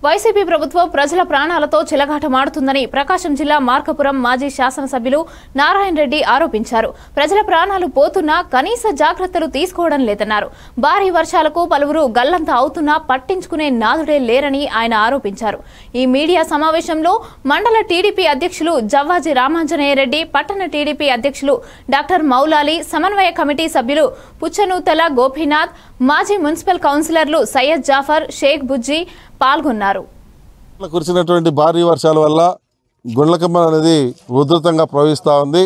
YCP ప్రభుత్వం ప్రజల ప్రాణాలతో చిలగాటమాడుతుందని ప్రకాశం జిల్లా మార్కపురం మాజీ శాసనసభ్యులు నారాయణ రెడ్డి ఆరోపించారు ప్రజల ప్రాణాలు పోతున్నా కనీస జాగ్రత్తలు తీసుకోవడం లేదన్నారు భారీ వర్షాలకు పలువురు గల్లంత అవుతున్నా పట్టించుకునే నాదుడే లేరని ఆయన ఆరోపించారు ఈ మీడియా సమావేశంలో మండల టీడీపీ అధ్యక్షులు జవ్వాజీ రామాంజనేయ రెడ్డి పట్టణ టీడీపీ అధ్యక్షులు డాక్టర్ మౌలాలి సమన్వయ కమిటీ సభ్యులు పుచ్చనూతల గోపీనాథ్ మాజీ మున్సిపల్ కౌన్సిలర్లు సయ్యద్ జాఫర్ షేక్ బుజ్జి పాల్గొన్నారు కురిసినటువంటి భారీ వర్షాల వల్ల గుండ్లకమ్మ అనేది ఉధృతంగా ప్రవహిస్తూ ఉంది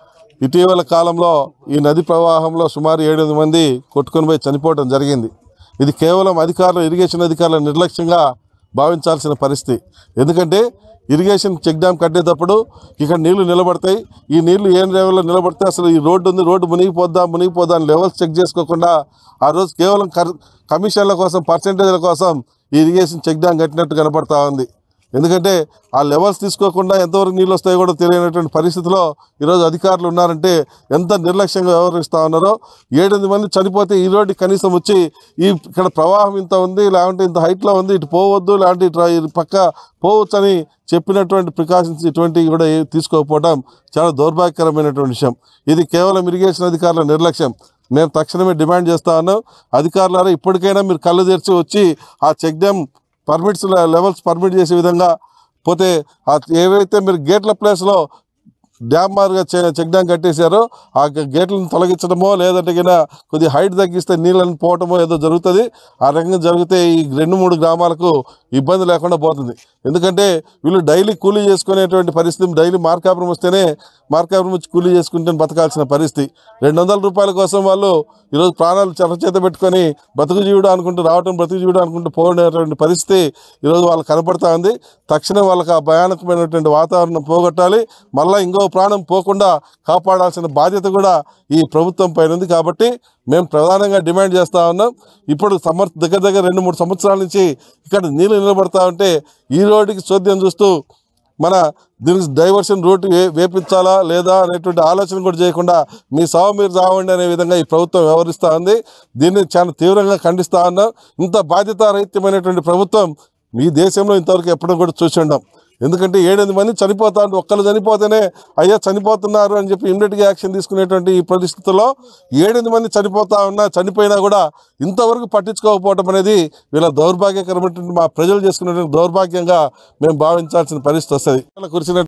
ఇటీవల కాలంలో ఈ నది ప్రవాహంలో సుమారు ఏడెనిమిది మంది కొట్టుకొని పోయి చనిపోవడం జరిగింది ఇది కేవలం అధికారులు ఇరిగేషన్ అధికారుల నిర్లక్ష్యంగా భావించాల్సిన పరిస్థితి ఎందుకంటే ఇరిగేషన్ చెక్ డ్యామ్ కట్టేటప్పుడు ఇక్కడ నీళ్లు నిలబడతాయి ఈ నీళ్లు ఏ లెవెల్లో నిలబడితే అసలు ఈ రోడ్డు ఉంది రోడ్డు మునిగిపోద్దా మునిగిపోద్దా అని లెవెల్స్ చెక్ చేసుకోకుండా ఆ రోజు కేవలం కర్ కమిషన్ల కోసం పర్సంటేజ్ల కోసం ఈ ఇరిగేషన్ చెక్ డ్యామ్ కట్టినట్టు కనపడతా ఉంది ఎందుకంటే ఆ లెవెల్స్ తీసుకోకుండా ఎంతవరకు నీళ్ళు వస్తాయో కూడా తెలియనటువంటి పరిస్థితిలో ఈరోజు అధికారులు ఉన్నారంటే ఎంత నిర్లక్ష్యంగా వ్యవహరిస్తూ ఉన్నారో ఏడెనిమిది మంది చనిపోతే ఈ రోడ్డు కనీసం వచ్చి ఈ ఇక్కడ ప్రవాహం ఇంత ఉంది లేకుంటే ఇంత హైట్లో ఉంది ఇటు పోవద్దు లేదంటే ఇటు రా- ఇటు పక్క పోవచ్చు అని చెప్పినటువంటి ప్రికాషన్స్ ఇటువంటివి కూడా ఏ- తీసుకోకపోవడం చాలా దౌర్భాగ్యకరమైనటువంటి విషయం ఇది కేవలం ఇరిగేషన్ అధికారుల నిర్లక్ష్యం మేము తక్షణమే డిమాండ్ చేస్తా ఉన్నాం అధికారులారా ఇప్పటికైనా మీరు కళ్ళు తెరిచి వచ్చి ఆ check dam permits levels permit చేసే విధంగా పోతే ఆ ఏవైతే మీరు గేట్ల ప్లేస్లో డ్యామ్ మారుగా చె- చెక్ డ్యామ్ కట్టేశారో ఆ గ- గేట్లను తొలగించడమో లేదంటే కింద కొద్దిగా హైట్ తగ్గిస్తే నీళ్ళని పోవటమో ఏదో జరుగుతుంది ఆ రకంగా జరిగితే ఈ రెండు మూడు గ్రామాలకు ఇబ్బంది లేకుండా పోతుంది ఎందుకంటే వీళ్ళు డైలీ కూలీ చేసుకునేటువంటి పరిస్థితి డైలీ మార్కాపురం వస్తేనే మార్కాపురం వచ్చి కూలీ చేసుకుంటే బతకాల్సిన పరిస్థితి రెండు వందల రూపాయల కోసం వాళ్ళు ఈరోజు ప్రాణాలు చెరచేత పెట్టుకొని బతుకు జీవుడు అనుకుంటూ రావటం బ్రతుకు జీవుడు అనుకుంటూ పోనేటువంటి పరిస్థితి ఈరోజు వాళ్ళకి కనపడతా ఉంది తక్షణం వాళ్ళకి ఆ భయానకమైనటువంటి వాతావరణం పోగొట్టాలి మళ్ళీ ఇంకో ప్రాణం పోకుండా కాపాడాల్సిన బాధ్యత కూడా ఈ ప్రభుత్వం పైన ఉంది కాబట్టి మేము ప్రధానంగా డిమాండ్ చేస్తూ ఉన్నాం ఇప్పుడు సమర్ దగ్గర దగ్గర రెండు మూడు సంవత్సరాల నుంచి ఇక్కడ నీళ్ళు నిలబడతా ఉంటే ఈ రోడ్డుకి చోద్యం చూస్తూ మన దీనికి డైవర్షన్ రూట్ వే వేపించాలా లేదా అనేటువంటి ఆలోచన కూడా చేయకుండా మీ సావు మీరు చావండి అనే విధంగా ఈ ప్రభుత్వం వ్యవహరిస్తూ ఉంది దీన్ని చాలా తీవ్రంగా ఖండిస్తూ ఉన్నాం ఇంత బాధ్యతారహిత్యమైనటువంటి ప్రభుత్వం ఈ దేశంలో ఇంతవరకు ఎప్పుడూ కూడా చూసి ఉండం ఎందుకంటే ఏడెనిమిది మంది చనిపోతా ఉంటే ఒక్కరు చనిపోతేనే అయ్యా చనిపోతున్నారు అని చెప్పి ఇమ్మీడియట్గా యాక్షన్ తీసుకునేటువంటి ఈ పరిస్థితుల్లో ఏడెనిమిది మంది చనిపోతా ఉన్నా చనిపోయినా కూడా ఇంతవరకు పట్టించుకోకపోవడం అనేది వీళ్ళ దౌర్భాగ్యకరమైనటువంటి మా ప్రజలు చేసుకునేటువంటి దౌర్భాగ్యంగా మేము భావించాల్సిన పరిస్థితి వస్తుంది కురిసిన